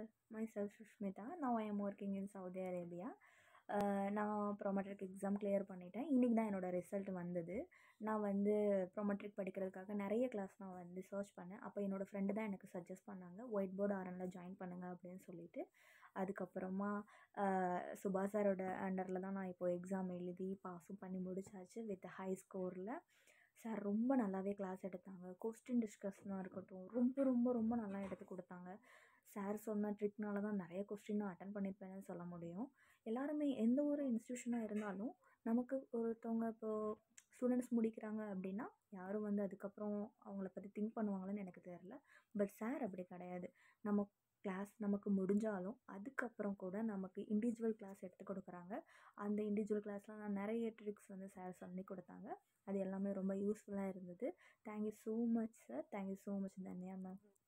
myself Sushmita. Now I am working in Saudi Arabia. அஹ் நான் ப்ரோமெட்ரிக் exam clear பண்ணிட்டேன் இன்றைக்கி தான் என்னோடய ரிசல்ட் வந்தது நான் வந்து ப்ரோமெட்ரிக் படிக்கிறதுக்காக நிறைய கிளாஸ் நான் வந்து சர்ச் பண்ணேன் அப்போ என்னோடய ஃப்ரெண்டு தான் எனக்கு சஜஸ்ட் பண்ணாங்க ஒயிட் போர்டு ஆர்எனில் ஜாயின் பண்ணுங்க அப்படின்னு சொல்லிட்டு அதுக்கப்புறமா அஹ் சுபா சாரோட அண்டரில் தான் நான் இப்போது எக்ஸாம் எழுதி பாஸும் பண்ணி முடிச்சாச்சு வித் ஹை ஸ்கோரில் சார் ரொம்ப நல்லாவே கிளாஸ் எடுத்தாங்க கொஸ்டின் டிஸ்கஷனாக இருக்கட்டும் ரொம்ப ரொம்ப ரொம்ப நல்லா எடுத்து கொடுத்தாங்க சார் சொன்ன ட்ரிக்னால தான் நிறைய கொஸ்டின் நான் அட்டன் பண்ணியிருப்பேன்னு சொல்ல முடியும் எல்லாருமே எந்த ஒரு இன்ஸ்டியூஷனாக இருந்தாலும் நமக்கு ஒருத்தவங்க இப்போது ஸ்டூடெண்ட்ஸ் முடிக்கிறாங்க அப்படின்னா யாரும் வந்து அதுக்கப்புறம் அவங்கள பற்றி திங்க் பண்ணுவாங்களான்னு எனக்கு தெரில பட் சார் அப்படி கிடையாது நம்ம கிளாஸ் நமக்கு முடிஞ்சாலும் அதுக்கப்புறம் கூட நமக்கு இண்டிவிஜுவல் கிளாஸ் எடுத்து கொடுக்குறாங்க அந்த இண்டிவிஜுவல் கிளாஸில் நான் நிறைய ட்ரிக்ஸ் வந்து சார் சொல்லி கொடுத்தாங்க அது எல்லாமே ரொம்ப யூஸ்ஃபுல்லாக இருந்தது thank you so much sir thank you so much Dhanya ma'am